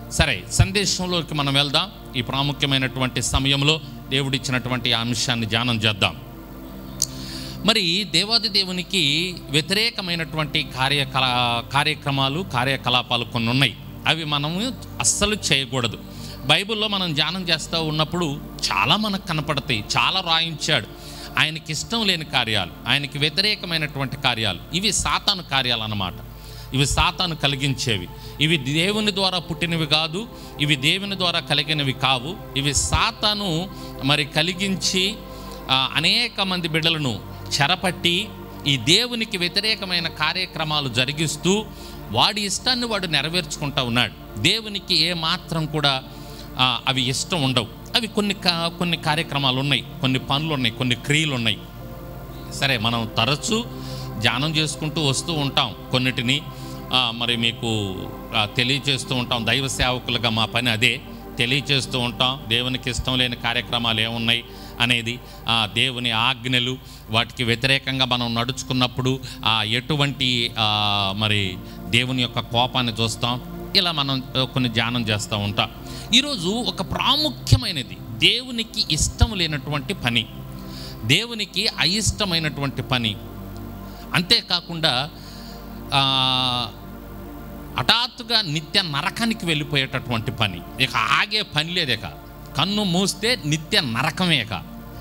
సరే సందేశంలోకి మనం వెళ్దాం ఈ ప్రాముఖ్యమైనటువంటి సమయంలో దేవుడిచ్చినటువంటి ఆ అంశాన్ని ధ్యానం చేద్దాం మరి దేవాది దేవునికి వ్యతిరేకమైనటువంటి కార్యకలా కార్యక్రమాలు కార్యకలాపాలు కొన్ని ఉన్నాయి అవి మనము అస్సలు చేయకూడదు బైబిల్లో మనం ధ్యానం చేస్తూ ఉన్నప్పుడు చాలా మనకు కనపడతాయి చాలా రాయించాడు ఆయనకి ఇష్టం లేని కార్యాలు ఆయనకి వ్యతిరేకమైనటువంటి కార్యాలు ఇవి సాతాను కార్యాలు అన్నమాట ఇవి సాతాను కలిగించేవి ఇవి దేవుని ద్వారా పుట్టినవి కాదు ఇవి దేవుని ద్వారా కలిగినవి కావు ఇవి సాతాను మరి కలిగించి ఆ, అనేక మంది బిడ్డలను చెరపట్టి ఈ దేవునికి వ్యతిరేకమైన కార్యక్రమాలు జరిగిస్తూ వాడి ఇష్టాన్ని వాడు నెరవేర్చుకుంటా ఉన్నాడు దేవునికి ఏ మాత్రం కూడా ఆ, అవి ఇష్టం ఉండవు అవి కొన్ని కా- కొన్ని కార్యక్రమాలు ఉన్నాయి కొన్ని పనులు ఉన్నాయి కొన్ని క్రియలు ఉన్నాయి సరే మనం తరచూ ధ్యానం చేసుకుంటూ వస్తూ ఉంటాం కొన్నిటిని ఆ, మరి మీకు ఆ, తెలియచేస్తూ ఉంటాం దైవ సేవకులుగా మా పని అదే తెలియచేస్తూ ఉంటాం దేవునికి ఇష్టం లేని కార్యక్రమాలు ఏమున్నాయి అనేది ఆ, దేవుని ఆజ్ఞలు వాటికి వ్యతిరేకంగా మనం నడుచుకున్నప్పుడు ఆ, ఎటువంటి ఆ, మరి దేవుని యొక్క కోపాన్ని చూస్తాం ఇలా మనం ఆ, కొన్ని ధ్యానం చేస్తూ ఉంటాం ఈరోజు ఒక ప్రాముఖ్యమైనది దేవునికి ఇష్టం లేనటువంటి పని దేవునికి అయిష్టమైనటువంటి పని అంతేకాకుండా ఆ, హఠాత్తుగా నిత్య నరకానికి వెళ్ళిపోయేటటువంటి పని ఇక ఆగే పని లేదు ఇక కన్ను మూస్తే నిత్య నరకమే ఇక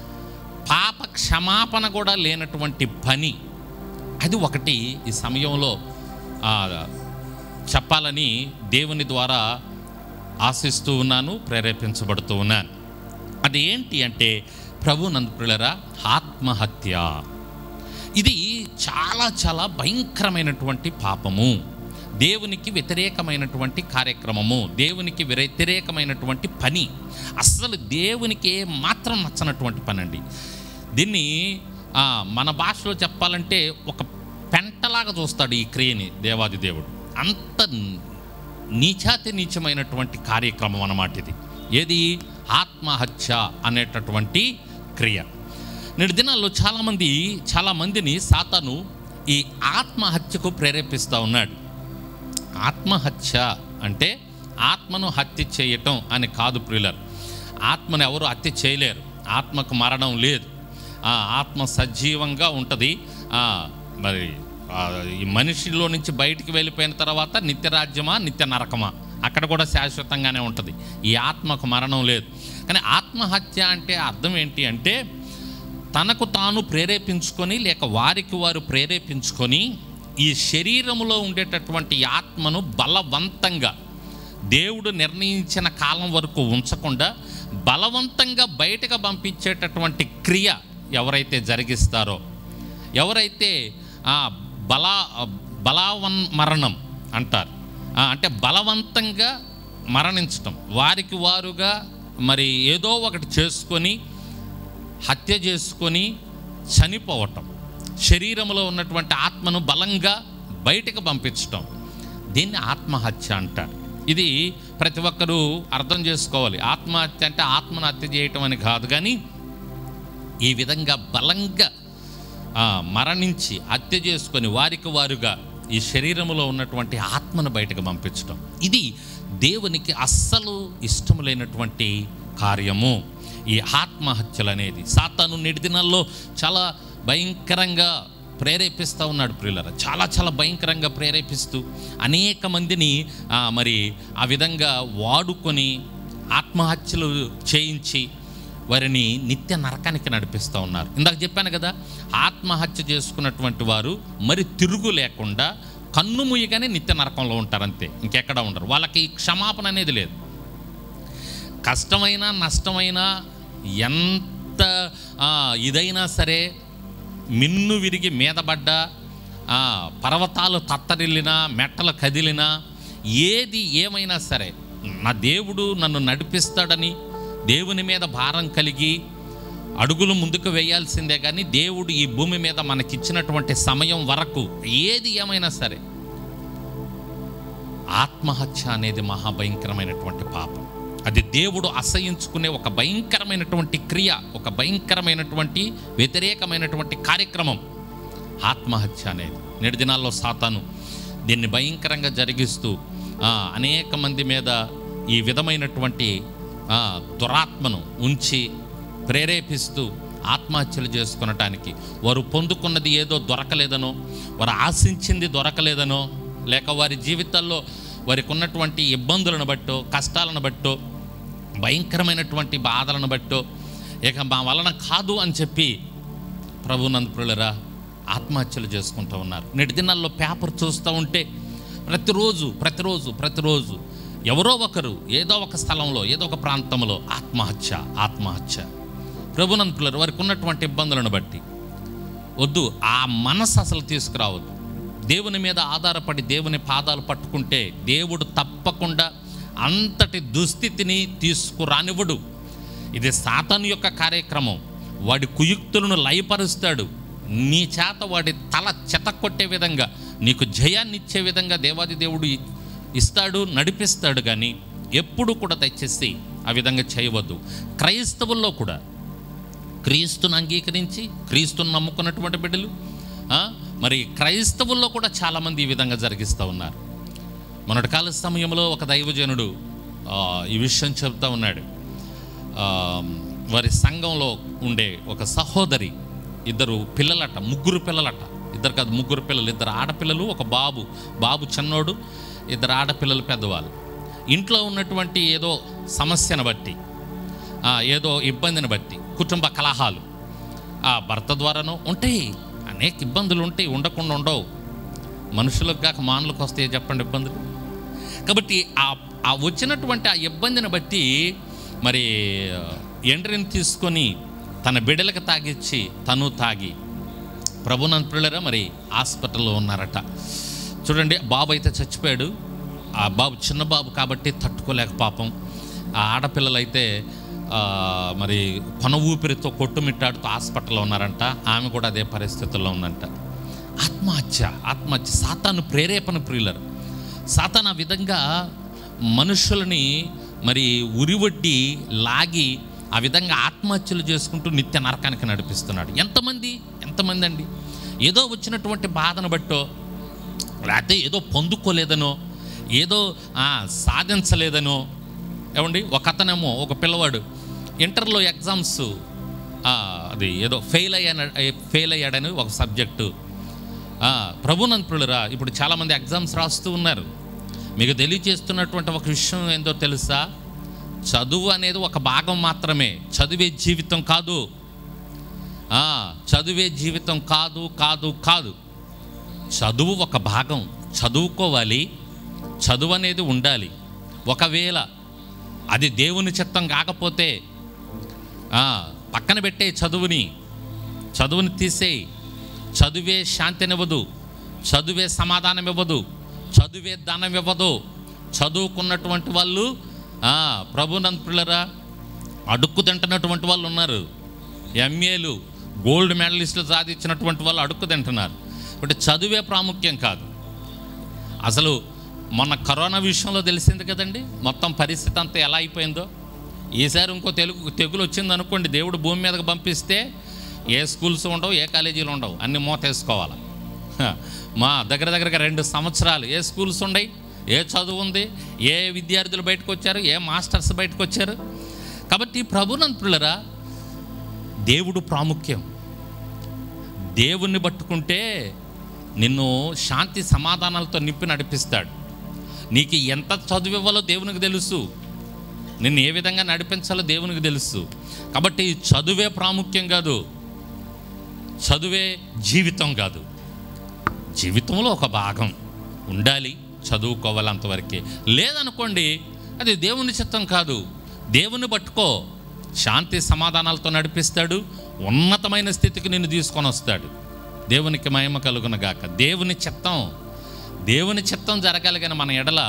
పాప క్షమాపణ కూడా లేనటువంటి పని అది ఒకటి ఈ సమయంలో ఆ, చెప్పాలని దేవుని ద్వారా ఆశిస్తూ ఉన్నాను ప్రేరేపించబడుతూ ఉన్నాను అది ఏంటి అంటే ప్రభు నందుపులరా ఆత్మహత్య ఇది చాలా చాలా భయంకరమైనటువంటి పాపము దేవునికి వ్యతిరేకమైనటువంటి కార్యక్రమము దేవునికి వ్యతిరేకమైనటువంటి పని అస్సలు దేవునికి ఏ మాత్రం నచ్చనటువంటి పని అండి దీన్ని ఆ, మన భాషలో చెప్పాలంటే ఒక పెంటలాగా చూస్తాడు ఈ క్రియని దేవాది దేవుడు అంత నీచాతి నీచమైనటువంటి కార్యక్రమం అన్నమాట ఇది ఏది ఆత్మహత్య అనేటటువంటి క్రియ నేటి దినాల్లో చాలామంది చాలామందిని సాతాను ఈ ఆత్మహత్యకు ప్రేరేపిస్తూ ఉన్నాడు ఆత్మహత్య అంటే ఆత్మను హత్య చేయటం అని కాదు ప్రియులర్ ఆత్మను ఎవరు హత్య చేయలేరు ఆత్మకు మరణం లేదు ఆ ఆత్మ సజీవంగా ఉంటుంది ఆ, మరి ఆ, ఈ మనిషిలో నుంచి బయటికి వెళ్ళిపోయిన తర్వాత నిత్య రాజ్యమా నిత్య నరకమా అక్కడ కూడా శాశ్వతంగానే ఉంటుంది ఈ ఆత్మకు మరణం లేదు కానీ ఆత్మహత్య అంటే అర్థం ఏంటి అంటే తనకు తాను ప్రేరేపించుకొని లేక వారికి వారు ప్రేరేపించుకొని ఈ శరీరములో ఉండేటటువంటి ఆత్మను బలవంతంగా దేవుడు నిర్ణయించిన కాలం వరకు ఉంచకుండా బలవంతంగా బయటకు పంపించేటటువంటి క్రియ ఎవరైతే జరిగిస్తారో ఎవరైతే ఆ, బలా బలావన్ మరణం అంటారు ఆ, అంటే బలవంతంగా మరణించటం వారికి వారుగా మరి ఏదో ఒకటి చేసుకొని హత్య చేసుకొని చనిపోవటం శరీరంలో ఉన్నటువంటి ఆత్మను బలంగా బయటకు పంపించటం దీన్ని ఆత్మహత్య అంటారు ఇది ప్రతి ఒక్కరూ అర్థం చేసుకోవాలి ఆత్మహత్య అంటే ఆత్మను హత్య చేయటం అని కాదు కానీ ఈ విధంగా బలంగా ఆ, మరణించి హత్య చేసుకొని వారికి వారుగా ఈ శరీరంలో ఉన్నటువంటి ఆత్మను బయటకు పంపించడం ఇది దేవునికి అస్సలు ఇష్టం లేనటువంటి కార్యము ఈ ఆత్మహత్యలు అనేది సాతాను నేటి దినాల్లో చాలా భయంకరంగా ప్రేరేపిస్తూ ఉన్నాడు ప్రియులర చాలా చాలా భయంకరంగా ప్రేరేపిస్తూ అనేక మందిని ఆ, మరి ఆ విధంగా వాడుకొని ఆత్మహత్యలు చేయించి వారిని నిత్య నరకానికి నడిపిస్తూ ఉన్నారు ఇందాక చెప్పాను కదా ఆత్మహత్య చేసుకున్నటువంటి వారు మరి తిరుగు లేకుండా కన్ను ముయ్యగానే నిత్య నరకంలో ఉంటారు అంతే ఇంకెక్కడ ఉండరు వాళ్ళకి క్షమాపణ అనేది లేదు కష్టమైనా నష్టమైనా ఎంత ఆ, ఇదైనా సరే మిన్ను విరిగి మీద పడ్డా ఆ, పర్వతాలు తత్తరిల్లినా మెట్టలు కదిలినా ఏది ఏమైనా సరే నా దేవుడు నన్ను నడిపిస్తాడని దేవుని మీద భారం కలిగి అడుగులు ముందుకు వేయాల్సిందే కానీ దేవుడు ఈ భూమి మీద మనకిచ్చినటువంటి సమయం వరకు ఏది ఏమైనా సరే ఆత్మహత్య అనేది మహాభయంకరమైనటువంటి పాపం అది దేవుడు అసహించుకునే ఒక భయంకరమైనటువంటి క్రియ ఒక భయంకరమైనటువంటి వ్యతిరేకమైనటువంటి కార్యక్రమం ఆత్మహత్య అనేది నేటి దినాల్లో సాతాను దీన్ని భయంకరంగా జరిగిస్తూ ఆ, అనేక మంది మీద ఈ విధమైనటువంటి ఆ, దురాత్మను ఉంచి ప్రేరేపిస్తూ ఆత్మహత్యలు చేసుకునటానికి వారు పొందుకున్నది ఏదో దొరకలేదనో వారు ఆశించింది దొరకలేదనో లేక వారి జీవితాల్లో వారికి ఉన్నటువంటి ఇబ్బందులను బట్టో కష్టాలను బట్టో భయంకరమైనటువంటి బాధలను బట్టో ఇక మా వలన కాదు అని చెప్పి ప్రభునందుపులరా ఆత్మహత్యలు చేసుకుంటూ ఉన్నారు నేటి దినాల్లో పేపర్ చూస్తూ ఉంటే ప్రతిరోజు ప్రతిరోజు ప్రతిరోజు ఎవరో ఒకరు ఏదో ఒక స్థలంలో ఏదో ఒక ప్రాంతంలో ఆత్మహత్య ఆత్మహత్య ప్రభునంతులరు వారికి ఉన్నటువంటి ఇబ్బందులను బట్టి వద్దు ఆ మనసు అసలు తీసుకురావద్దు దేవుని మీద ఆధారపడి దేవుని పాదాలు పట్టుకుంటే దేవుడు తప్పకుండా అంతటి దుస్థితిని తీసుకురానివ్వడు ఇది సాతాను యొక్క కార్యక్రమం వాడి కుయుక్తులను లయపరుస్తాడు నీ చేత వాడి తల చెతకొట్టే విధంగా నీకు జయాన్ని ఇచ్చే విధంగా దేవాది దేవుడు ఇ- ఇస్తాడు నడిపిస్తాడు కానీ ఎప్పుడు కూడా దయచేసి ఆ విధంగా చేయవద్దు క్రైస్తవుల్లో కూడా క్రీస్తును అంగీకరించి క్రీస్తును నమ్ముకున్నటువంటి బిడ్డలు ఆ, మరి క్రైస్తవుల్లో కూడా చాలామంది ఈ విధంగా జరిగిస్తూ ఉన్నారు మొన్నటి కాల సమయంలో ఒక దైవజనుడు ఆ, ఈ విషయం చెప్తా ఉన్నాడు ఆ, వారి సంఘంలో ఉండే ఒక సహోదరి ఇద్దరు పిల్లలట ముగ్గురు పిల్లలట ఇద్దరు కాదు ముగ్గురు పిల్లలు ఇద్దరు ఆడపిల్లలు ఒక బాబు బాబు చిన్నోడు ఇద్దరు ఆడపిల్లలు పెద్దవాళ్ళు ఇంట్లో ఉన్నటువంటి ఏదో సమస్యను బట్టి ఆ, ఏదో ఇబ్బందిని బట్టి కుటుంబ కలహాలు ఆ భర్త ద్వారానో ఉంటాయి అనేక ఇబ్బందులు ఉంటాయి ఉండకుండా ఉండవు మనుషులకు కాక మానులకు వస్తాయి చెప్పండి ఇబ్బందులు కాబట్టి ఆ ఆ వచ్చినటువంటి ఆ ఇబ్బందిని బట్టి మరి ఎండ్రిని తీసుకొని తన బిడ్డలకు తాగిచ్చి తను తాగి ప్రభునంత పిల్లరా మరి హాస్పిటల్లో ఉన్నారట చూడండి బాబు అయితే చచ్చిపోయాడు ఆ బాబు చిన్న బాబు కాబట్టి తట్టుకోలేక పాపం ఆ ఆడపిల్లలు అయితే ఆ, మరి కొన ఊపిరితో కొట్టుమిట్టాడుతూ హాస్పిటల్లో ఉన్నారంట ఆమె కూడా అదే పరిస్థితుల్లో ఉందంట ఆత్మహత్య ఆత్మహత్య సాతాను ప్రేరేపణ ప్రియులరు సాతాన్ ఆ విధంగా మనుషులని మరి ఉరివడ్డి లాగి ఆ విధంగా ఆత్మహత్యలు చేసుకుంటూ నిత్య నరకానికి నడిపిస్తున్నాడు ఎంతమంది ఎంతమంది అండి ఏదో వచ్చినటువంటి బాధను బట్టో లేకపోతే ఏదో పొందుకోలేదనో ఏదో ఆ, సాధించలేదనో ఏమండి ఒక అతనేమో ఒక పిల్లవాడు ఇంటర్లో ఎగ్జామ్స్ ఆ, అది ఏదో ఫెయిల్ అయ్యాన ఫెయిల్ అయ్యాడని ఒక సబ్జెక్టు ప్రభునంతులురా ఇప్పుడు చాలామంది ఎగ్జామ్స్ రాస్తూ ఉన్నారు మీకు తెలియజేస్తున్నటువంటి ఒక విషయం ఏందో తెలుసా చదువు అనేది ఒక భాగం మాత్రమే చదివే జీవితం కాదు ఆ, చదివే జీవితం కాదు కాదు కాదు చదువు ఒక భాగం చదువుకోవాలి చదువు అనేది ఉండాలి ఒకవేళ అది దేవుని చిత్తం కాకపోతే ఆ, పక్కన పెట్టే చదువుని చదువుని తీసేయి చదువే శాంతినివ్వదు చదువే సమాధానం ఇవ్వదు చదువే ధనం ఇవ్వదు చదువుకున్నటువంటి వాళ్ళు ఆ, ప్రభునంతులరా అడుక్కు తింటున్నటువంటి వాళ్ళు ఉన్నారు ఎంఏలు గోల్డ్ మెడలిస్టులు సాధించినటువంటి వాళ్ళు అడుక్కు తింటున్నారు అంటే చదువే ప్రాముఖ్యం కాదు అసలు మొన్న కరోనా విషయంలో తెలిసింది కదండి మొత్తం పరిస్థితి అంతా ఎలా అయిపోయిందో ఈసారి ఇంకో తెలుగు తెగులు వచ్చింది అనుకోండి దేవుడు భూమి మీదకి పంపిస్తే ఏ స్కూల్స్ ఉండవు ఏ కాలేజీలు ఉండవు అన్ని మూతేసుకోవాలి హ, మా దగ్గర దగ్గరగా రెండు సంవత్సరాలు ఏ స్కూల్స్ ఉండయి ఏ చదువు ఉంది ఏ విద్యార్థులు బయటకు వచ్చారు ఏ మాస్టర్స్ బయటకు వచ్చారు కాబట్టి ప్రభునంతులరా దేవుడు ప్రాముఖ్యం దేవుణ్ణి పట్టుకుంటే నిన్ను శాంతి సమాధానాలతో నింపి నడిపిస్తాడు నీకు ఎంత చదువు ఇవ్వాలో దేవునికి తెలుసు నిన్ను ఏ విధంగా నడిపించాలో దేవునికి తెలుసు కాబట్టి చదువే ప్రాముఖ్యం కాదు చదువే జీవితం కాదు జీవితంలో ఒక భాగం ఉండాలి చదువుకోవాలి అంతవరకే లేదనుకోండి అది దేవుని చిత్తం కాదు దేవుని పట్టుకో శాంతి సమాధానాలతో నడిపిస్తాడు ఉన్నతమైన స్థితికి నిన్ను తీసుకొని వస్తాడు దేవునికి మహిమ కలుగున గాక దేవుని చిత్తం దేవుని చిత్తం జరగాలి కానీ మన ఎడల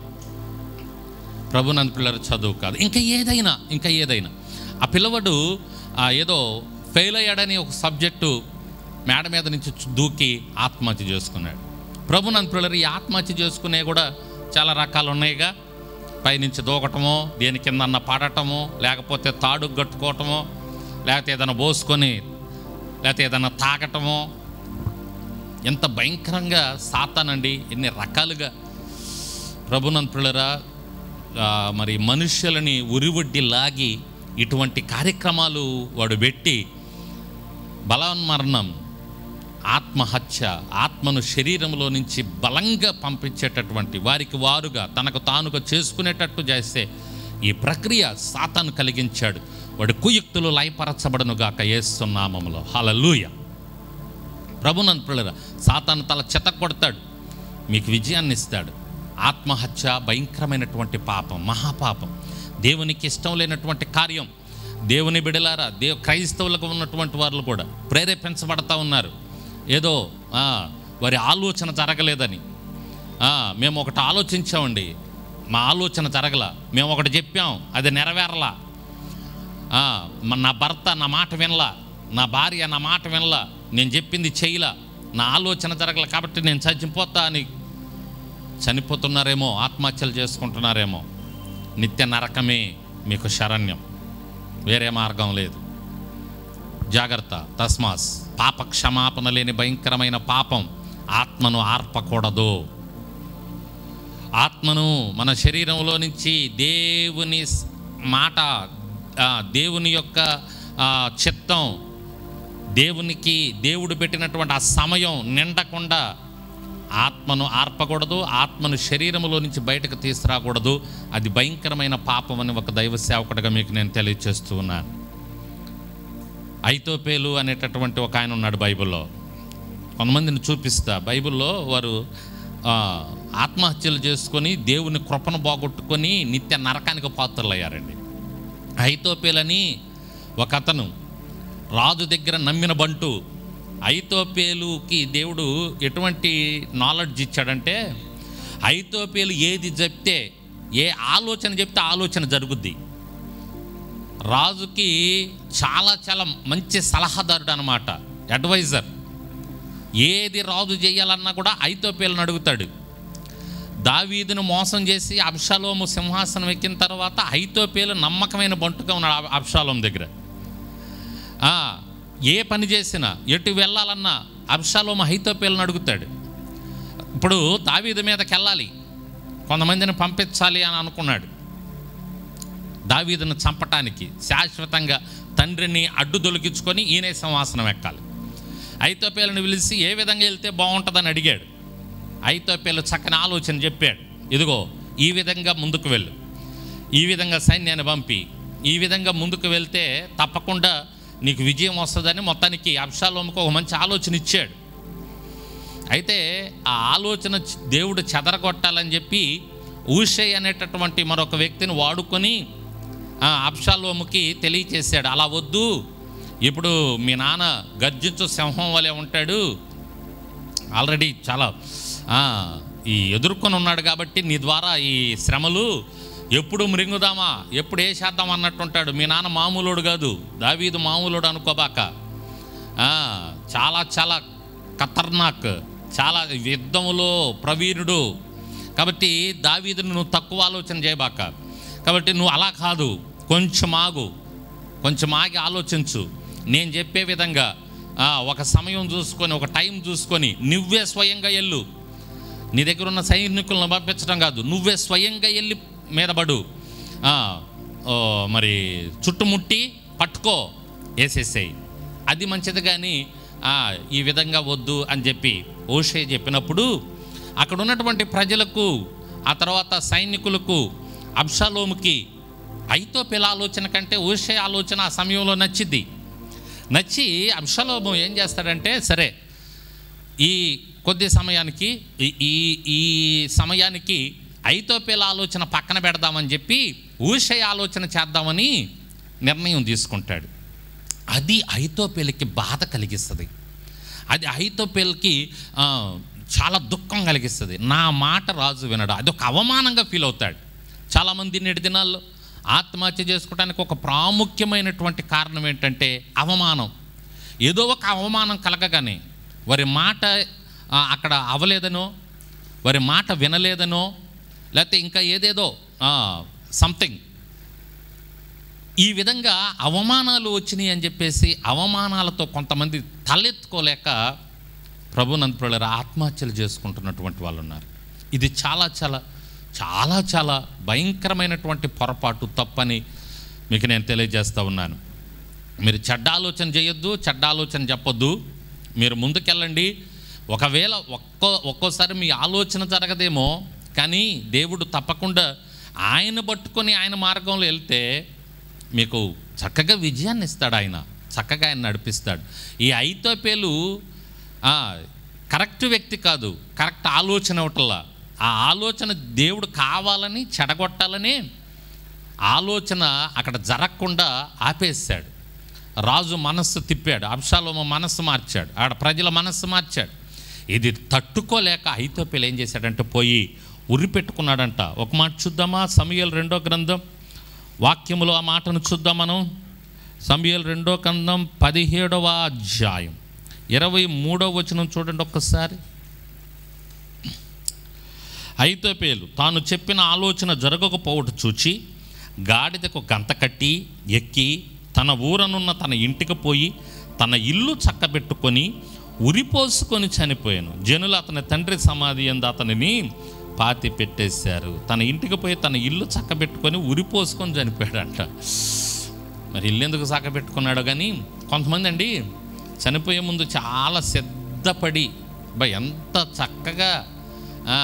ప్రభునంద పిల్లల చదువు కాదు ఇంకా ఏదైనా ఇంకా ఏదైనా ఆ పిల్లవాడు ఆ ఏదో ఫెయిల్ అయ్యాడని ఒక సబ్జెక్టు మేడ మీద నుంచి చు- దూకి ఆత్మహత్య చేసుకున్నాడు ప్రభునంద పిల్లలు ఈ ఆత్మహత్య చేసుకునే కూడా చాలా రకాలు ఉన్నాయిగా పైనుంచి దూకటమో దేని కిందన్న పాడటమో లేకపోతే తాడు కట్టుకోవటమో లేకపోతే ఏదైనా పోసుకొని లేకపోతే ఏదైనా తాకటమో ఎంత భయంకరంగా సాతానండి ఎన్ని రకాలుగా ప్రభునంతులరా ఆ, మరి మనుష్యులని ఉరివడ్డి లాగి ఇటువంటి కార్యక్రమాలు వాడు పెట్టి బలవన్మరణం ఆత్మహత్య ఆత్మను శరీరంలో నుంచి బలంగా పంపించేటటువంటి వారికి వారుగా తనకు తానుగా చేసుకునేటట్టు చేస్తే ఈ ప్రక్రియ సాతాను కలిగించాడు వాడి కుయుక్తులు లయపరచబడను గాక ఏస్తున్నామములో హలలుయ ప్రభునంతులరా సాతాను తల చెత్త కొడతాడు మీకు విజయాన్ని ఇస్తాడు ఆత్మహత్య భయంకరమైనటువంటి పాపం మహాపాపం దేవునికి ఇష్టం లేనటువంటి కార్యం దేవుని బిడలారా దేవు క్రైస్తవులకు ఉన్నటువంటి వాళ్ళు కూడా ప్రేరేపించబడతా ఉన్నారు ఏదో ఆ, వారి ఆలోచన జరగలేదని ఆ, మేము ఒకటి ఆలోచించామండి మా ఆలోచన జరగల మేము ఒకటి చెప్పాం అది నెరవేరలా ఆ, మ- నా భర్త నా మాట వినలా నా భార్య నా మాట వినలా నేను చెప్పింది చేయలా నా ఆలోచన జరగల కాబట్టి నేను చచ్చిపోతా అని చనిపోతున్నారేమో ఆత్మహత్యలు చేసుకుంటున్నారేమో నిత్య నరకమే మీకు శరణ్యం వేరే మార్గం లేదు జాగ్రత్త తస్మాస్ పాప క్షమాపణ లేని భయంకరమైన పాపం ఆత్మను ఆర్పకూడదు ఆత్మను మన శరీరంలో నుంచి దేవుని స్- మాట ఆ, దేవుని యొక్క ఆ, చిత్తం దేవునికి దేవుడు పెట్టినటువంటి ఆ సమయం నిండకుండా ఆత్మను ఆర్పకూడదు ఆత్మను శరీరములో నుంచి బయటకు తీసుకురాకూడదు అది భయంకరమైన పాపం అని ఒక దైవ సేవకుడిగా మీకు నేను తెలియచేస్తూ ఉన్నాను ఐతోపేలు అనేటటువంటి ఒక ఆయన ఉన్నాడు బైబిల్లో కొంతమందిని చూపిస్తా బైబిల్లో వారు ఆ, ఆత్మహత్యలు చేసుకొని దేవుని కృపను పోగొట్టుకొని నిత్య నరకానికి పాత్రలయ్యారండి ఐతోపేలని ఒక అతను రాజు దగ్గర నమ్మిన బంటు ఐతోపేలుకి దేవుడు ఎటువంటి నాలెడ్జ్ ఇచ్చాడంటే ఐతోపేలు ఏది చెప్తే ఏ ఆలోచన చెప్తే ఆలోచన జరుగుద్ది రాజుకి చాలా చాలా మంచి సలహాదారుడు అనమాట అడ్వైజర్ ఏది రాజు చేయాలన్నా కూడా ఐతోపేలను అడుగుతాడు దావీదును మోసం చేసి అబ్షాలోము సింహాసనం ఎక్కిన తర్వాత ఐతోపేలు నమ్మకమైన బంటుగా ఉన్నాడు అబ్- అబ్షాలోము దగ్గర ఆ, ఏ పని చేసినా ఎటు వెళ్ళాలన్నా అబ్షాలోము ఐతోపేలను అడుగుతాడు ఇప్పుడు దావీదు మీదకి వెళ్ళాలి కొంతమందిని పంపించాలి అని అనుకున్నాడు దావీదును చంపటానికి శాశ్వతంగా తండ్రిని అడ్డు దొలికించుకొని ఈయనే సింహాసనం ఎక్కాలి ఐతోపేలను పిలిచి ఏ విధంగా వెళ్తే బాగుంటుందని అడిగాడు ఐతోపేలు చక్కని ఆలోచన చెప్పాడు ఇదిగో ఈ విధంగా ముందుకు వెళ్ళు ఈ విధంగా సైన్యాన్ని పంపి ఈ విధంగా ముందుకు వెళ్తే తప్పకుండా నీకు విజయం వస్తుందని మొత్తానికి అబ్షాలోముకు ఒక మంచి ఆలోచన ఇచ్చాడు అయితే ఆ ఆలోచన చ- దేవుడు చెదరగొట్టాలని చెప్పి ఊషయ్ అనేటటువంటి మరొక వ్యక్తిని వాడుకొని ఆ, అబ్షాలోముకి తెలియచేశాడు అలా వద్దు ఇప్పుడు మీ నాన్న గర్జించు సింహం వలె ఉంటాడు ఆల్రెడీ చాలా ఆ, ఈ ఎదుర్కొని ఉన్నాడు కాబట్టి నీ ద్వారా ఈ శ్రమలు ఎప్పుడు మృంగుదామా ఎప్పుడు వేసేద్దాం అన్నట్టుంటాడు మీ నాన్న మామూలుడు కాదు దావీదు మామూలుడు అనుకోబాక ఆ, చాలా చాలా ఖతర్నాక్ చాలా యుద్ధములో ప్రవీణుడు కాబట్టి దావీదును నువ్వు తక్కువ ఆలోచన చేయబాక కాబట్టి నువ్వు అలా కాదు కొంచెం ఆగు కొంచెం ఆగి ఆలోచించు నేను చెప్పే విధంగా ఆ, ఒక సమయం చూసుకొని ఒక టైం చూసుకొని నువ్వే స్వయంగా వెళ్ళు నీ దగ్గర ఉన్న సైనికులను పంపించడం కాదు నువ్వే స్వయంగా వెళ్ళి మీదపడు ఆ, ఓ, మరి చుట్టుముట్టి పట్టుకో వేసేసేయి అది మంచిది కానీ ఆ, ఈ విధంగా వద్దు అని చెప్పి ఓషే చెప్పినప్పుడు అక్కడ ఉన్నటువంటి ప్రజలకు ఆ తర్వాత సైనికులకు అబ్షాలోముకి ఐతోపిల ఆలోచన కంటే ఓషే ఆలోచన ఆ సమయంలో నచ్చిద్ది నచ్చి అబ్షలోము ఏం చేస్తాడంటే సరే ఈ కొద్ది సమయానికి ఈ- ఈ ఈ సమయానికి ఐతోపేల ఆలోచన పక్కన పెడదామని చెప్పి ఊషయ ఆలోచన చేద్దామని నిర్ణయం తీసుకుంటాడు అది ఐతోపేలకి బాధ కలిగిస్తుంది అది ఐతోపేలకి ఆ, చాలా దుఃఖం కలిగిస్తుంది నా మాట రాజు వినడు అది ఒక అవమానంగా ఫీల్ అవుతాడు చాలామంది నేటి దినాల్లో ఆత్మహత్య చేసుకోవడానికి ఒక ప్రాముఖ్యమైనటువంటి కారణం ఏంటంటే అవమానం ఏదో ఒక అవమానం కలగగానే వారి మాట ఆ, అక్కడ అవలేదనో వారి మాట వినలేదనో లేకపోతే ఇంకా ఏదేదో సంథింగ్ ఈ విధంగా అవమానాలు వచ్చినాయి అని చెప్పేసి అవమానాలతో కొంతమంది తలెత్తుకోలేక ప్రభునంతుల ఆత్మహత్యలు చేసుకుంటున్నటువంటి వాళ్ళు ఉన్నారు ఇది చాలా చాలా చాలా చాలా భయంకరమైనటువంటి పొరపాటు తప్పని మీకు నేను తెలియజేస్తూ ఉన్నాను మీరు చెడ్డ ఆలోచన చేయొద్దు చెడ్డ ఆలోచన చెప్పొద్దు మీరు ముందుకెళ్ళండి ఒకవేళ ఒక్కో ఒక్కోసారి మీ ఆలోచన జరగదేమో కానీ దేవుడు తప్పకుండా ఆయన పట్టుకొని ఆయన మార్గంలో వెళ్తే మీకు చక్కగా విజయాన్ని ఇస్తాడు ఆయన చక్కగా ఆయన నడిపిస్తాడు ఈ ఐతోపేలు ఆ, కరెక్ట్ వ్యక్తి కాదు కరెక్ట్ ఆలోచన ఒకటల్లా ఆ ఆలోచన దేవుడు కావాలని చెడగొట్టాలని ఆలోచన అక్కడ జరగకుండా ఆపేశాడు రాజు మనస్సు తిప్పాడు అబ్షాలోమ మనస్సు మార్చాడు ఆడ ప్రజల మనస్సు మార్చాడు ఇది తట్టుకోలేక ఐతోపేలు ఏం చేశాడంటే పోయి ఉరి పెట్టుకున్నాడంట ఒక మాట చూద్దామా సమయల్ రెండో గ్రంథం వాక్యములో ఆ మాటను చూద్దాం మనం సమయల్ రెండో గ్రంథం పదిహేడవ అధ్యాయం ఇరవై మూడవ వచనం చూడండి ఒక్కసారి ఐతోపేలు తాను చెప్పిన ఆలోచన జరగకపోవట చూచి గాడిదకు గంత కట్టి ఎక్కి తన ఊరనున్న తన ఇంటికి పోయి తన ఇల్లు చక్కబెట్టుకొని ఉరిపోసుకొని చనిపోయాను జనులు అతని తండ్రి సమాధి ఎందు అతనిని పాతి పెట్టేశారు తన ఇంటికి పోయి తన ఇల్లు చక్కబెట్టుకొని ఉరిపోసుకొని చనిపోయాడంట మరి ఇల్లు ఎందుకు చక్కబెట్టుకున్నాడో కానీ కొంతమంది అండి చనిపోయే ముందు చాలా సిద్ధపడి బా ఎంత చక్కగా ఆ,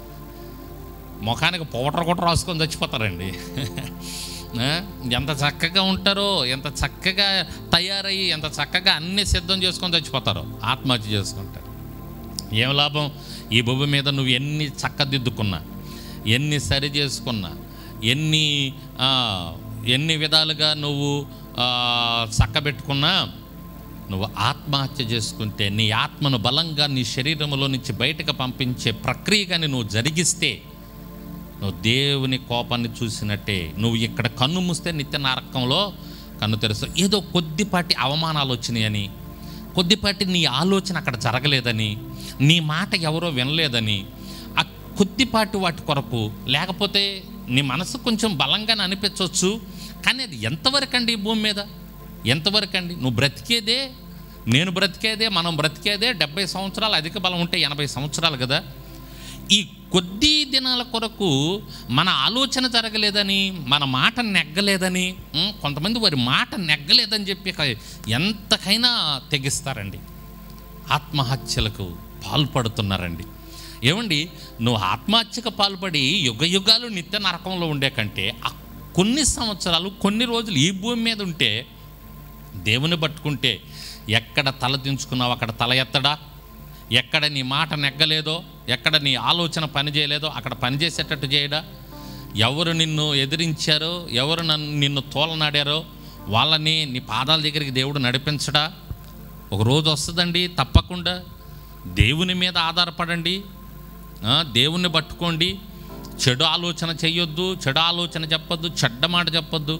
ముఖానికి పౌడర్ కూడా రాసుకొని చచ్చిపోతారండి ఆ, ఎంత చక్కగా ఉంటారో ఎంత చక్కగా తయారయ్యి ఎంత చక్కగా అన్ని సిద్ధం చేసుకొని చచ్చిపోతారో ఆత్మహత్య చేసుకుంటారు ఏం లాభం ఈ భూమి మీద నువ్వు ఎన్ని చక్కదిద్దుకున్నా ఎన్ని సరి చేసుకున్నా ఎన్ని ఆ, ఎన్ని విధాలుగా నువ్వు ఆ, చక్కబెట్టుకున్నా నువ్వు ఆత్మహత్య చేసుకుంటే నీ ఆత్మను బలంగా నీ శరీరంలో నుంచి బయటకు పంపించే ప్రక్రియ కానీ నువ్వు జరిగిస్తే నువ్వు దేవుని కోపాన్ని చూసినట్టే నువ్వు ఇక్కడ కన్ను మూస్తే నిత్య నరకంలో కన్ను తెరుస్తావు ఏదో కొద్దిపాటి అవమానాలు వచ్చినాయని కొద్దిపాటి నీ ఆలోచన అక్కడ జరగలేదని నీ మాట ఎవరో వినలేదని ఆ కొద్దిపాటి వాటి కొరకు లేకపోతే నీ మనసు కొంచెం బలంగానే అనిపించవచ్చు కానీ అది ఎంతవరకు అండి ఈ భూమి మీద ఎంతవరకు అండి నువ్వు బ్రతికేదే నేను బ్రతికేదే మనం బ్రతికేదే డెబ్బై సంవత్సరాలు అధిక బలం ఉంటే ఎనభై సంవత్సరాలు కదా ఈ కొద్ది దినాల కొరకు మన ఆలోచన జరగలేదని మన మాట నెగ్గలేదని ఉం, కొంతమంది వారి మాట నెగ్గలేదని చెప్పి ఇక ఎంతకైనా తెగిస్తారండి ఆత్మహత్యలకు పాల్పడుతున్నారండి ఏమండి నువ్వు ఆత్మహత్యకు పాల్పడి యుగ యుగాలు నిత్య నరకంలో ఉండే కంటే ఆ కొన్ని సంవత్సరాలు కొన్ని రోజులు ఈ భూమి మీద ఉంటే దేవుని పట్టుకుంటే ఎక్కడ తల దించుకున్నావు అక్కడ తల ఎత్తడా ఎక్కడ నీ మాట నెగ్గలేదో ఎక్కడ నీ ఆలోచన పని చేయలేదో అక్కడ పని చేసేటట్టు చేయడా ఎవరు నిన్ను ఎదిరించారో ఎవరు నన్ను నిన్ను తోలనాడారో వాళ్ళని నీ పాదాల దగ్గరికి దేవుడు నడిపించడా ఒక రోజు వస్తుందండి తప్పకుండా దేవుని మీద ఆధారపడండి ఆ, దేవుణ్ణి పట్టుకోండి చెడు ఆలోచన చెయ్యొద్దు చెడు ఆలోచన చెప్పొద్దు చెడ్డ మాట చెప్పొద్దు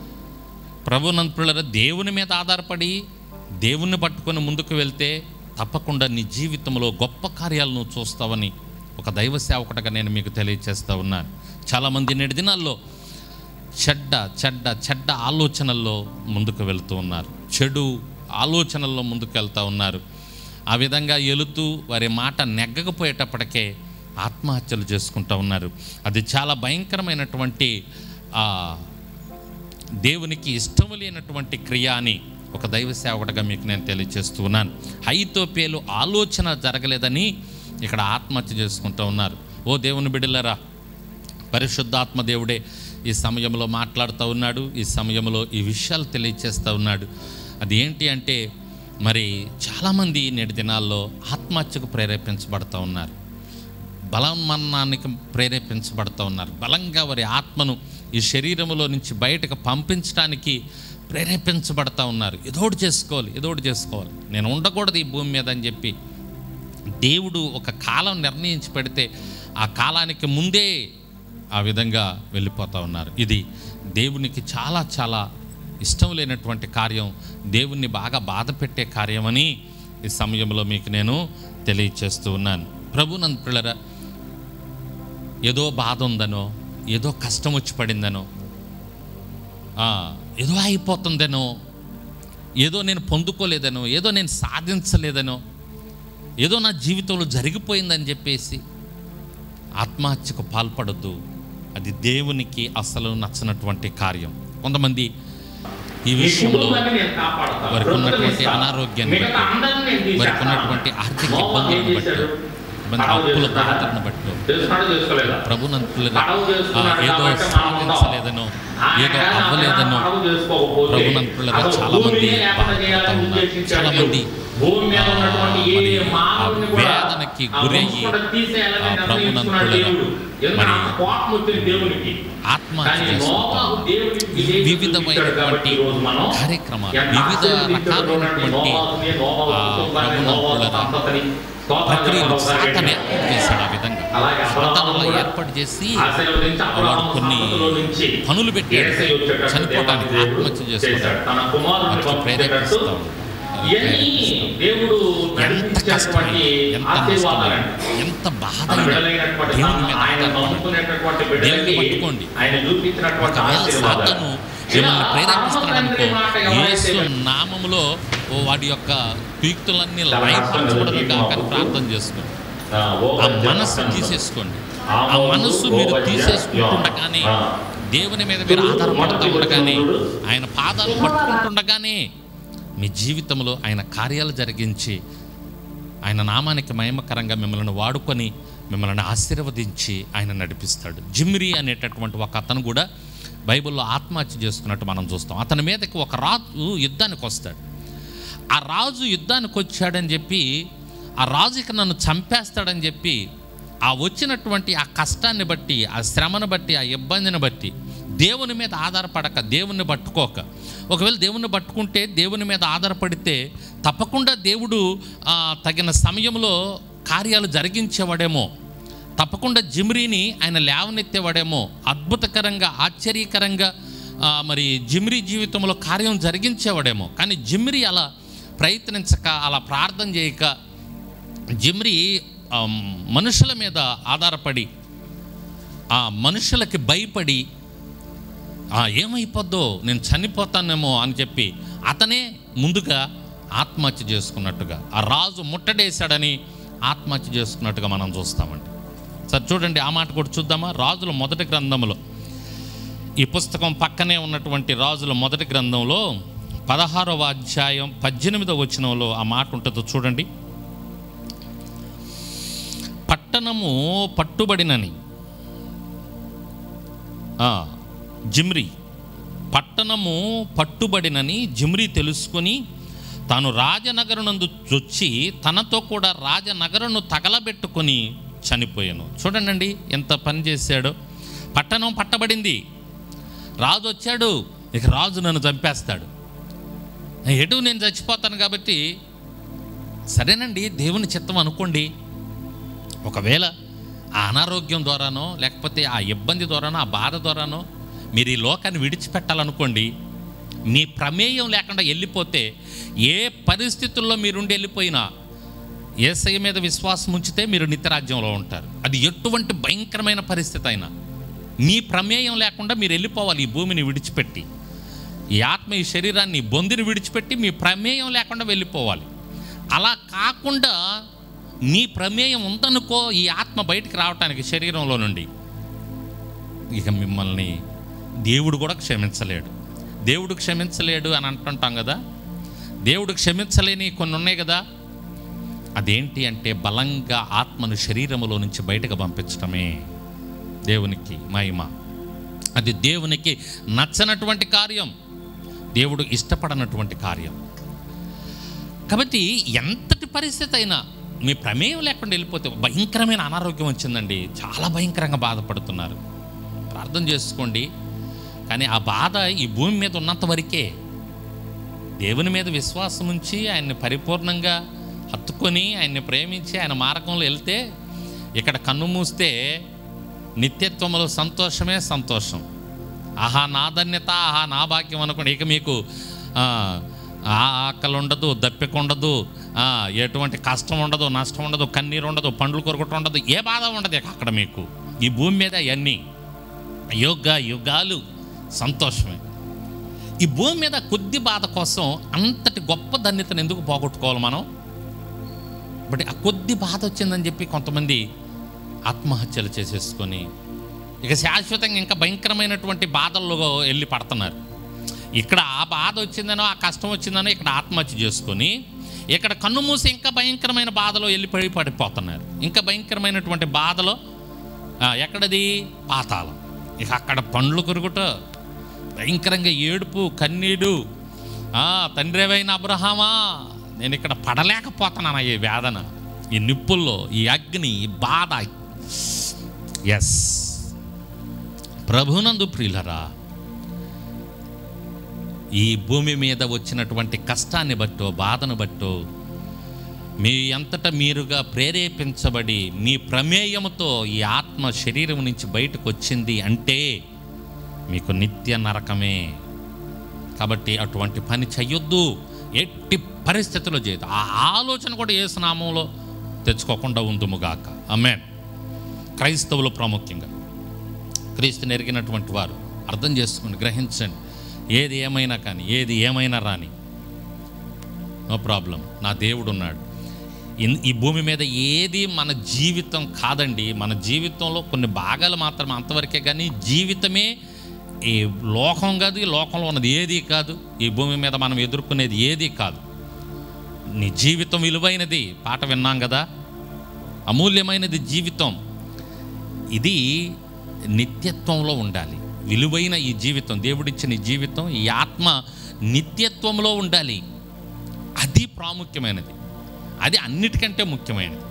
ప్రభునంతుల దేవుని మీద ఆధారపడి దేవుణ్ణి పట్టుకొని ముందుకు వెళ్తే తప్పకుండా నీ జీవితంలో గొప్ప కార్యాలు నువ్వు చూస్తావని ఒక దైవ సేవకుడిగా నేను మీకు తెలియచేస్తూ ఉన్నాను చాలామంది నేటి దినాల్లో చెడ్డ చెడ్డ చెడ్డ ఆలోచనల్లో ముందుకు వెళుతూ ఉన్నారు చెడు ఆలోచనల్లో ముందుకు వెళ్తూ ఉన్నారు ఆ విధంగా ఎలుతూ వారి మాట నెగ్గకపోయేటప్పటికే ఆత్మహత్యలు చేసుకుంటూ ఉన్నారు అది చాలా భయంకరమైనటువంటి ఆ, దేవునికి ఇష్టము లేనటువంటి క్రియ అని ఒక దైవ సేవకుడిగా మీకు నేను తెలియజేస్తూ ఉన్నాను హైతోపేలు ఆలోచన జరగలేదని ఇక్కడ ఆత్మహత్య చేసుకుంటూ ఉన్నారు ఓ దేవుని బిడ్డలరా పరిశుద్ధాత్మ దేవుడే ఈ సమయంలో మాట్లాడుతూ ఉన్నాడు ఈ సమయంలో ఈ విషయాలు తెలియచేస్తూ ఉన్నాడు అది ఏంటి అంటే మరి చాలామంది నేటి దినాల్లో ఆత్మహత్యకు ప్రేరేపించబడుతూ ఉన్నారు బలమన్నానికి ప్రేరేపించబడుతూ ఉన్నారు బలంగా వారి ఆత్మను ఈ శరీరములో నుంచి బయటకు పంపించడానికి ప్రేరేపించబడతా ఉన్నారు ఏదోటి చేసుకోవాలి ఏదోటి చేసుకోవాలి నేను ఉండకూడదు ఈ భూమి మీద అని చెప్పి దేవుడు ఒక కాలం నిర్ణయించి పెడితే ఆ కాలానికి ముందే ఆ విధంగా వెళ్ళిపోతూ ఉన్నారు ఇది దేవునికి చాలా చాలా ఇష్టం లేనటువంటి కార్యం దేవుణ్ణి బాగా బాధ పెట్టే కార్యమని ఈ సమయంలో మీకు నేను తెలియచేస్తూ ఉన్నాను ప్రభునంద పిల్లరా ఏదో బాధ ఉందనో ఏదో కష్టం వచ్చి పడిందనో ఆ, ఏదో అయిపోతుందనో ఏదో నేను పొందుకోలేదనో ఏదో నేను సాధించలేదనో ఏదో నా జీవితంలో జరిగిపోయిందని చెప్పేసి ఆత్మహత్యకు పాల్పడద్దు అది దేవునికి అసలు నచ్చనటువంటి కార్యం కొంతమంది ఈ విషయంలో వారికి ఉన్నటువంటి అనారోగ్యాన్ని బట్టి వారికి ఉన్నటువంటి ఆర్థిక ఇబ్బందులను బట్టి ఇబ్బంది అప్పుల బాధలను బట్టి ప్రభునంతులుగా ఏదో సాధించలేదనో ఏదో అవ్వలేదనో ప్రభునంతులుగా చాలా మంది బాధపడుతూ ఉన్నారు చాలా మంది ఆ, మరి ఆ వేదనకి గురయ్యి ఆ ప్రభునంతులుగా మరి ఆత్మహత్య చేసుకుంటారు ఈ వివిధమైనటువంటి కార్యక్రమాలు వివిధ రకాలైనటువంటి ఆ, ప్రభునంతులుగా ప్రక్రియలు సాతనే చేశాడు ఆ విధంగా సాతాను అలా ఏర్పాటు చేసి వాడు కొన్ని పనులు పెట్టాడు చనిపోవడానికి ఆత్మహత్య చేసుకోవడానికి వాటిని ప్రేరేపిస్తాం దేవుడు ఎంత కష్టమైనా ఎంత నష్టమైనా ఎంత బాధ దేవుని మీద ఆధారపడండి దేవుని పట్టుకోండి ఒకవేళ సాతను మిమ్మల్ని ప్రేరేపిస్తున్నాడనుకో యేసు నామములో ఓ వాడి యొక్క పీక్తులన్నీ లయపరచబడదు కాక అని ప్రార్థన చేసుకోండి ఆ మనస్సు తీసేసుకోండి ఆ మనస్సు మీరు తీసేసుకుంటుండగానే దేవుని మీద మీరు ఆధారపడుతూ ఉండగానే ఆయన పాదాలు పట్టుకుంటుండగానే మీ జీవితంలో ఆయన కార్యాలు జరిగించి ఆయన నామానికి మహిమకరంగా మిమ్మల్ని వాడుకొని మిమ్మల్ని ఆశీర్వదించి ఆయన నడిపిస్తాడు జిమ్రి అనేటటువంటి ఒక అతను కూడా బైబిల్లో ఆత్మహత్య చేసుకున్నట్టు మనం చూస్తాం అతని మీదకి ఒక రాజు యుద్ధానికి వస్తాడు ఆ రాజు యుద్ధానికి వచ్చాడని చెప్పి ఆ రాజుకి నన్ను చంపేస్తాడని చెప్పి ఆ వచ్చినటువంటి ఆ కష్టాన్ని బట్టి ఆ శ్రమను బట్టి ఆ ఇబ్బందిని బట్టి దేవుని మీద ఆధారపడక దేవుణ్ణి పట్టుకోక ఒకవేళ దేవుణ్ణి పట్టుకుంటే దేవుని మీద ఆధారపడితే తప్పకుండా దేవుడు ఆ, తగిన సమయంలో కార్యాలు జరిగించేవాడేమో తప్పకుండా జిమ్రీని ఆయన లేవనెత్తేవాడేమో అద్భుతకరంగా ఆశ్చర్యకరంగా ఆ, మరి జిమ్రీ జీవితంలో కార్యం జరిగించేవాడేమో కానీ జిమ్రీ అలా ప్రయత్నించక అలా ప్రార్థన చేయక జిమ్రీ ఆ, మనుషుల మీద ఆధారపడి ఆ మనుషులకి భయపడి ఆ, ఏమైపోద్దో నేను చనిపోతానేమో అని చెప్పి అతనే ముందుగా ఆత్మహత్య చేసుకున్నట్టుగా ఆ రాజు ముట్టడేశాడని ఆత్మహత్య చేసుకున్నట్టుగా మనం చూస్తామండి సరే చూడండి ఆ మాట కూడా చూద్దామా రాజుల మొదటి గ్రంథంలో ఈ పుస్తకం పక్కనే ఉన్నటువంటి రాజుల మొదటి గ్రంథంలో పదహారవ అధ్యాయం పద్దెనిమిదవ వచనంలో ఆ మాట ఉంటుందో చూడండి పట్టణము పట్టుబడినని ఆ, జిమ్రీ పట్టణము పట్టుబడినని జిమ్రీ తెలుసుకొని తాను రాజనగరునందు చొచ్చి తనతో కూడా రాజనగరును తగలబెట్టుకొని చనిపోయాను చూడండి ఎంత పని చేశాడో పట్టణం పట్టబడింది రాజు వచ్చాడు ఇక రాజు నన్ను చంపేస్తాడు ఎటు నేను చచ్చిపోతాను కాబట్టి సరేనండి దేవుని చిత్తం అనుకోండి ఒకవేళ ఆ అనారోగ్యం ద్వారానో లేకపోతే ఆ ఇబ్బంది ద్వారానో ఆ బాధ ద్వారానో మీరు ఈ లోకాన్ని విడిచిపెట్టాలనుకోండి మీ ప్రమేయం లేకుండా వెళ్ళిపోతే ఏ పరిస్థితుల్లో మీరుండి వెళ్ళిపోయినా ఏసయ్య మీద విశ్వాసం ఉంచితే మీరు నిత్యరాజ్యంలో ఉంటారు అది ఎటువంటి భయంకరమైన పరిస్థితి అయినా మీ ప్రమేయం లేకుండా మీరు వెళ్ళిపోవాలి ఈ భూమిని విడిచిపెట్టి ఈ ఆత్మ ఈ శరీరాన్ని ఈ బొందిని విడిచిపెట్టి మీ ప్రమేయం లేకుండా వెళ్ళిపోవాలి అలా కాకుండా నీ ప్రమేయం ఉందనుకో ఈ ఆత్మ బయటికి రావటానికి శరీరంలో నుండి ఇక మిమ్మల్ని దేవుడు కూడా క్షమించలేడు దేవుడు క్షమించలేడు అని అంటుంటాం కదా దేవుడు క్షమించలేని కొన్ని ఉన్నాయి కదా అదేంటి అంటే బలంగా ఆత్మను శరీరములో నుంచి బయటకు పంపించడమే దేవునికి మహిమ అది దేవునికి నచ్చనటువంటి కార్యం దేవుడు ఇష్టపడనటువంటి కార్యం కాబట్టి ఎంతటి పరిస్థితి అయినా మీ ప్రమేయం లేకుండా వెళ్ళిపోతే భయంకరమైన అనారోగ్యం వచ్చిందండి చాలా భయంకరంగా బాధపడుతున్నారు ప్రార్థన చేసుకోండి కానీ ఆ బాధ ఈ భూమి మీద ఉన్నంత వరకే దేవుని మీద విశ్వాసం ఉంచి ఆయన్ని పరిపూర్ణంగా హత్తుకొని ఆయన్ని ప్రేమించి ఆయన మార్గంలో వెళ్తే ఇక్కడ కన్ను మూస్తే నిత్యత్వంలో సంతోషమే సంతోషం ఆహా నా ధన్యత ఆహా నా భాగ్యం అనుకోండి ఇక మీకు ఆ, ఆ ఆకలి ఉండదు దప్పిక ఉండదు ఆ, ఎటువంటి కష్టం ఉండదు నష్టం ఉండదు కన్నీరు ఉండదు పండ్లు కొరకటం ఉండదు ఏ బాధ ఉండదు ఇక అక్కడ మీకు ఈ భూమి మీద అవన్నీ యుగ యుగాలు సంతోషమే ఈ భూమి మీద కొద్ది బాధ కోసం అంతటి గొప్ప ధన్యతను ఎందుకు పోగొట్టుకోవాలి మనం బట్ ఆ కొద్ది బాధ వచ్చిందని చెప్పి కొంతమంది ఆత్మహత్యలు చేసేసుకొని ఇక శాశ్వతంగా ఇంకా భయంకరమైనటువంటి బాధల్లో వెళ్ళి పడుతున్నారు ఇక్కడ ఆ బాధ వచ్చిందనో ఆ కష్టం వచ్చిందనో ఇక్కడ ఆత్మహత్య చేసుకొని ఇక్కడ కన్ను మూసి ఇంకా భయంకరమైన బాధలో వెళ్ళిపోయి పడిపోతున్నారు ఇంకా భయంకరమైనటువంటి బాధలో ఆ, ఎక్కడది పాతాళం ఇక అక్కడ పండ్లు కొరుకుట భయంకరంగా ఏడుపు కన్నీడు ఆ, తండ్రివైన అబ్రహామా నేను ఇక్కడ పడలేకపోతున్నాను ఈ వేదన ఈ నిప్పుల్లో ఈ అగ్ని ఈ బాధ ఎస్ ప్రభునందు ప్రియులరా ఈ భూమి మీద వచ్చినటువంటి కష్టాన్ని బట్టో బాధను బట్టో మీ అంతటా మీరుగా ప్రేరేపించబడి మీ ప్రమేయముతో ఈ ఆత్మ శరీరం నుంచి బయటకు వచ్చింది అంటే మీకు నిత్య నరకమే కాబట్టి అటువంటి పని చెయ్యొద్దు ఎట్టి పరిస్థితుల్లో చేయదు ఆ ఆలోచన కూడా ఏ స్నామంలో తెచ్చుకోకుండా ఉందుముగాక అమ్మేన్ క్రైస్తవులు ప్రాముఖ్యంగా క్రీస్తుని ఎరిగినటువంటి వారు అర్థం చేసుకుని గ్రహించండి ఏది ఏమైనా కానీ ఏది ఏమైనా రాని నో ప్రాబ్లం నా దేవుడు ఉన్నాడు ఇన్- ఈ భూమి మీద ఏది మన జీవితం కాదండి మన జీవితంలో కొన్ని భాగాలు మాత్రం అంతవరకే కానీ జీవితమే ఈ లోకం కాదు ఈ లోకంలో ఉన్నది ఏది కాదు ఈ భూమి మీద మనం ఎదుర్కొనేది ఏది కాదు నీ జీవితం విలువైనది పాట విన్నాం కదా అమూల్యమైనది జీవితం ఇది నిత్యత్వంలో ఉండాలి విలువైన ఈ జీవితం దేవుడిచ్చిన ఈ జీవితం ఈ ఆత్మ నిత్యత్వంలో ఉండాలి అది ప్రాముఖ్యమైనది అది అన్నిటికంటే ముఖ్యమైనది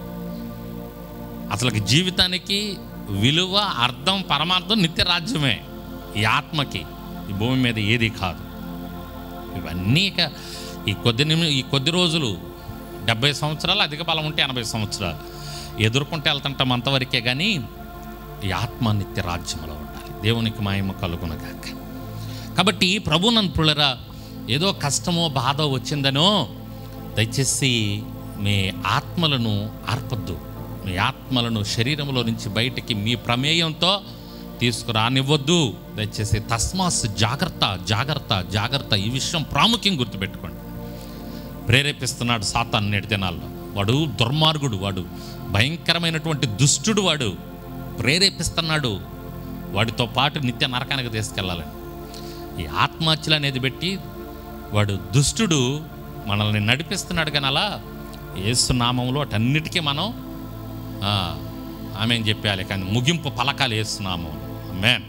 అసలు జీవితానికి విలువ అర్థం పరమార్థం నిత్య రాజ్యమే ఈ ఆత్మకి ఈ భూమి మీద ఏది కాదు ఇవన్నీ ఇక ఈ కొద్ది నిమి ఈ కొద్ది రోజులు డెబ్బై సంవత్సరాలు అధిక బలం ఉంటే ఎనభై సంవత్సరాలు ఎదుర్కొంటే వెళ్తుంటాం అంతవరకే కానీ ఈ ఆత్మ నిత్య రాజ్యంలో ఉండాలి దేవునికి మాయమ కలుగునగాక కాబట్టి ప్రభు నన్ను పుల్లరా ఏదో కష్టమో బాధో వచ్చిందనో దయచేసి మీ ఆత్మలను ఆర్పద్దు మీ ఆత్మలను శరీరంలో నుంచి బయటికి మీ ప్రమేయంతో తీసుకురానివ్వద్దు దయచేసి తస్మాస్ జాగ్రత్త జాగ్రత్త జాగ్రత్త ఈ విషయం ప్రాముఖ్యం గుర్తుపెట్టుకోండి ప్రేరేపిస్తున్నాడు సాతాన్ నేటి దినాల్లో వాడు దుర్మార్గుడు వాడు భయంకరమైనటువంటి దుష్టుడు వాడు ప్రేరేపిస్తున్నాడు వాడితో పాటు నిత్య నరకానికి తీసుకెళ్ళాలని ఈ ఆత్మహత్యలు అనేది పెట్టి వాడు దుష్టుడు మనల్ని నడిపిస్తున్నాడు కానీ అలా ఏసునామంలో అటన్నిటికీ మనం ఆమె చెప్పాలి కానీ ముగింపు పలకాలు వేస్తున్నాము మేన్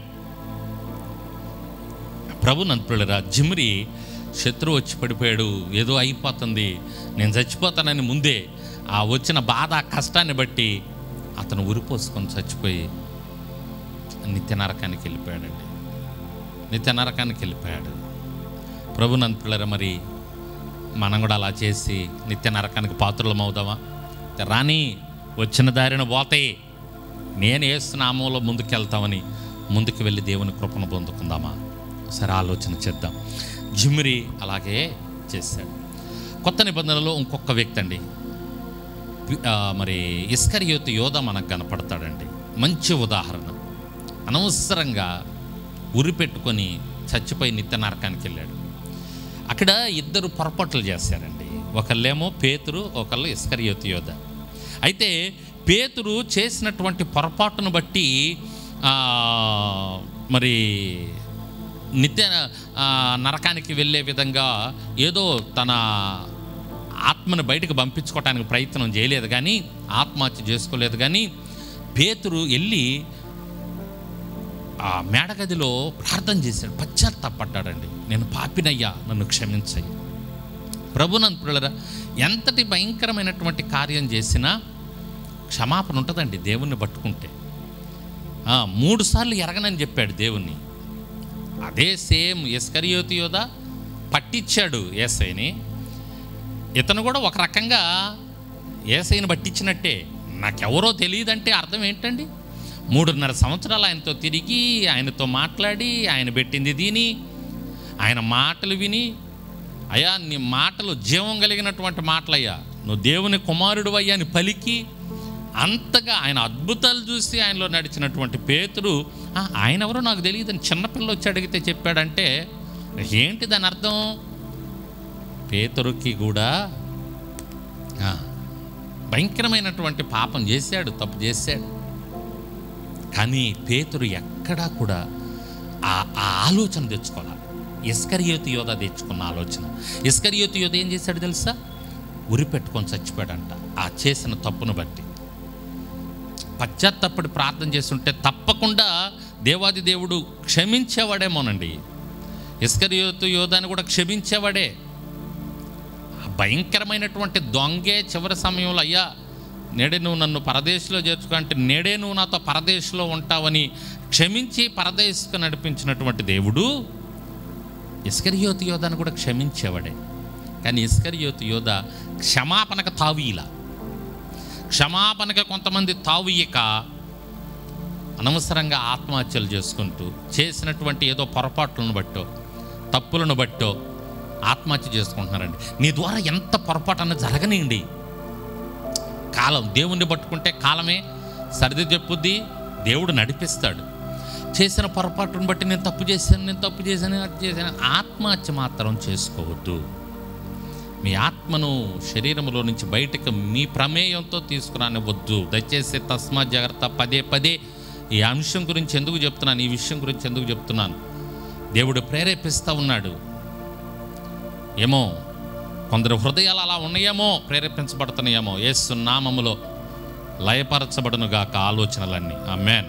ప్రభు నంతుడురా జిమ్రి శత్రువు వచ్చి పడిపోయాడు ఏదో అయిపోతుంది నేను చచ్చిపోతానని ముందే ఆ వచ్చిన బాధ కష్టాన్ని బట్టి అతను ఉరిపోసుకొని చచ్చిపోయి నిత్య నరకానికి వెళ్ళిపోయాడండి నిత్య నరకానికి వెళ్ళిపోయాడు ప్రభు నంతులరా మరి మనం కూడా అలా చేసి నిత్య నరకానికి పాత్రలం అవుదామా రాని వచ్చిన దారిన పోతాయి నేను ఏసునామంలో ముందుకెళ్తామని ముందుకు వెళ్ళి దేవుని కృపను పొందుకుందామా సరే ఆలోచన చేద్దాం జిమ్రి అలాగే చేశాడు కొత్త నిబంధనలో ఇంకొక వ్యక్తి అండి ఆ, మరి ఇస్కరియోతు యోధ మనకు కనపడతాడండి మంచి ఉదాహరణ అనవసరంగా ఉరి పెట్టుకొని చచ్చిపోయి నిత్య నరకానికి వెళ్ళాడు అక్కడ ఇద్దరు పొరపాట్లు చేశారండి ఒకళ్ళేమో పేతురు ఒకళ్ళు ఇస్కరియోతు యోధ అయితే పేతురు చేసినటువంటి పొరపాటును బట్టి ఆ, మరి నిత్య ఆ, నరకానికి వెళ్ళే విధంగా ఏదో తన ఆత్మను బయటకు పంపించుకోవడానికి ప్రయత్నం చేయలేదు కానీ ఆత్మహత్య చేసుకోలేదు కానీ పేతురు వెళ్ళి ఆ మేడగదిలో ప్రార్థన చేశాడు పశ్చాత్తాపడ్డాడండి నేను పాపినయ్యా నన్ను క్షమించయ్య ప్రభునంతులరా ఎంతటి భయంకరమైనటువంటి కార్యం చేసినా క్షమాపణ ఉంటుందండి దేవుణ్ణి పట్టుకుంటే ఆ, మూడు సార్లు ఎరగనని చెప్పాడు దేవుణ్ణి అదే సేమ్ ఎస్కరియోతి యోధ పట్టించాడు ఏసైని ఇతను కూడా ఒక రకంగా ఏసైని పట్టించినట్టే నాకెవరో తెలియదంటే అర్థం ఏంటండి మూడున్నర సంవత్సరాలు ఆయనతో తిరిగి ఆయనతో మాట్లాడి ఆయన పెట్టింది తిని ఆయన మాటలు విని అయ్యా నీ మాటలు జీవం కలిగినటువంటి మాటలయ్యా నువ్వు దేవుని కుమారుడు అయ్యా అని పలికి అంతగా ఆయన అద్భుతాలు చూసి ఆయనలో నడిచినటువంటి పేతుడు "ఆ, ఆయన ఎవరో నాకు తెలియదని చిన్నపిల్ల వచ్చి అడిగితే చెప్పాడంటే ఏంటి దాని అర్థం పేతురుకి కూడా ఆ, భయంకరమైనటువంటి పాపం చేశాడు తప్పు చేశాడు కానీ పేతురు ఎక్కడా కూడా ఆ ఆ ఆలోచన తెచ్చుకోవాలి ఇస్కరియోతి యోధ తెచ్చుకున్న ఆలోచన ఇస్కరియోతి యోధ ఏం చేశాడు తెలుసా ఉరి పెట్టుకొని చచ్చిపోయాడంట ఆ చేసిన తప్పును బట్టి పశ్చాత్తపడి ప్రార్థన చేస్తుంటే తప్పకుండా దేవాది దేవుడు క్షమించేవాడేమోనండి ఇస్కరియోతు యోధాన్ని కూడా క్షమించేవాడే ఆ భయంకరమైనటువంటి దొంగే చివరి సమయంలో అయ్యా నేడే నువ్వు నన్ను పరదేశంలో చేర్చుకో అంటే నేడే నువ్వు నాతో పరదేశంలో ఉంటావని క్షమించి పరదేశకు నడిపించినటువంటి దేవుడు ఇస్కరియోతు యోధాన్ని కూడా క్షమించేవాడే కానీ ఇస్కరియోతు యోధ క్షమాపణకు తావీలా క్షమాపణకు కొంతమంది తావుయ్యక అనవసరంగా ఆత్మహత్యలు చేసుకుంటూ చేసినటువంటి ఏదో పొరపాట్లను బట్టో తప్పులను బట్టో ఆత్మహత్య చేసుకుంటున్నారండి నీ ద్వారా ఎంత పొరపాటు అన్నది జరగనియండి కాలం దేవుణ్ణి పట్టుకుంటే కాలమే సరిది చెప్పుద్ది దేవుడు నడిపిస్తాడు చేసిన పొరపాటును బట్టి నేను తప్పు చేశాను నేను తప్పు చేశాను అది చేశాను ఆత్మహత్య మాత్రం చేసుకోవద్దు మీ ఆత్మను శరీరంలో నుంచి బయటకు మీ ప్రమేయంతో తీసుకురానివ్వద్దు దయచేసి తస్మా జాగ్రత్త పదే పదే ఈ అంశం గురించి ఎందుకు చెప్తున్నాను ఈ విషయం గురించి ఎందుకు చెప్తున్నాను దేవుడు ప్రేరేపిస్తూ ఉన్నాడు ఏమో కొందరు హృదయాలు అలా ఉన్నాయేమో ప్రేరేపించబడుతున్నాయేమో యేసు నామములో లయపరచబడును గాక ఆలోచనలన్నీ ఆ మ్యాన్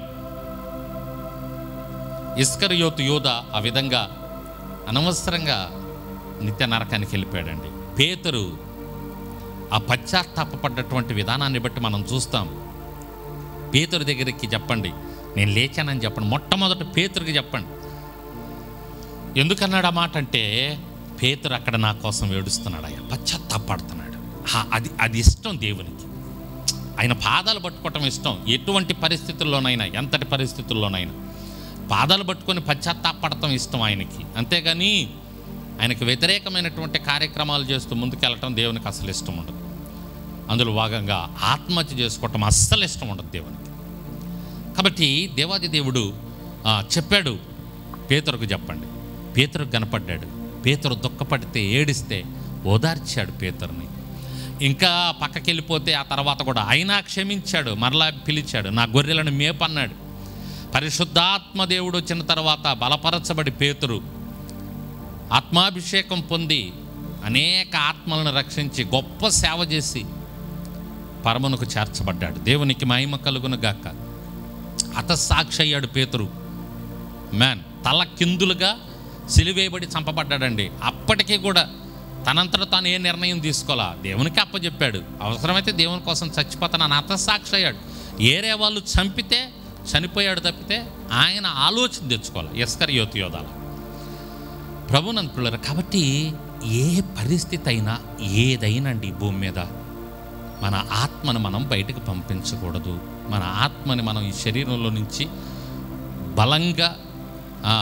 ఇస్కరియోతు యోధ ఆ విధంగా అనవసరంగా నిత్య నరకానికి వెళ్ళిపోయాడండి పేతురు ఆ పశ్చాత్తాపడ్డటువంటి విధానాన్ని బట్టి మనం చూస్తాం పేతురు దగ్గరికి చెప్పండి నేను లేచానని చెప్పండి మొట్టమొదట పేతురికి చెప్పండి ఎందుకన్నాడు ఆ మాట అంటే పేతురు అక్కడ నా కోసం ఏడుస్తున్నాడు ఆయన పశ్చాత్తాపడుతున్నాడు ఆ- అది అది ఇష్టం దేవునికి ఆయన పాదాలు పట్టుకోవటం ఇష్టం ఎటువంటి పరిస్థితుల్లోనైనా ఎంతటి పరిస్థితుల్లోనైనా పాదాలు పట్టుకొని పశ్చాత్తాపడటం ఇష్టం ఆయనకి అంతేగాని ఆయనకు వ్యతిరేకమైనటువంటి కార్యక్రమాలు చేస్తూ ముందుకెళ్ళటం దేవునికి అసలు ఇష్టం ఉండదు అందులో భాగంగా ఆత్మహత్య చేసుకోవటం అస్సలు ఇష్టం ఉండదు దేవునికి కాబట్టి దేవాది దేవుడు ఆ, చెప్పాడు పేతురుకు చెప్పండి పేతురుకు కనపడ్డాడు పేతురు దుఃఖపడితే ఏడిస్తే ఓదార్చాడు పేతురుని ఇంకా పక్కకి వెళ్ళిపోతే ఆ తర్వాత కూడా అయినా క్షమించాడు మరలా పిలిచాడు నా గొర్రెలను మేపన్నాడు పరిశుద్ధాత్మ దేవుడు వచ్చిన తర్వాత బలపరచబడి పేతురు ఆత్మాభిషేకం పొంది అనేక ఆత్మలను రక్షించి గొప్ప సేవ చేసి పరమునకు చేర్చబడ్డాడు దేవునికి మహిమ కలుగును గాక హతసాక్షి అయ్యాడు పేతురు మ్యాన్ తల కిందులుగా సిలివేయబడి చంపబడ్డాడండి అప్పటికీ కూడా తనంతట తాను ఏ నిర్ణయం తీసుకోవాలా దేవునికి అప్పచెప్పాడు అవసరమైతే దేవుని కోసం చచ్చిపోతానని హతసాక్షి అయ్యాడు ఏరే వాళ్ళు చంపితే చనిపోయాడు తప్పితే ఆయన ఆలోచన తెచ్చుకోవాలి ఎస్కర్ యోతి యోధాల ప్రభునంతులరు కాబట్టి ఏ పరిస్థితి అయినా ఏదైనండి ఈ భూమి మీద మన ఆత్మను మనం బయటకు పంపించకూడదు మన ఆత్మని మనం ఈ శరీరంలో నుంచి బలంగా ఆ,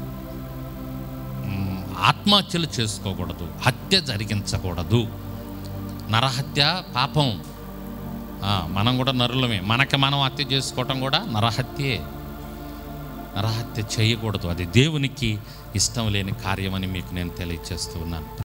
మ్, ఆత్మహత్యలు చేసుకోకూడదు హత్య జరిగించకూడదు నరహత్య పాపం ఆ, మనం కూడా నరులమే మనకి మనం హత్య చేసుకోవటం కూడా నరహత్యే నరహత్య చేయకూడదు అది దేవునికి ఇష్టం లేని కార్యమని మీకు నేను తెలియజేస్తూ ఉన్నాను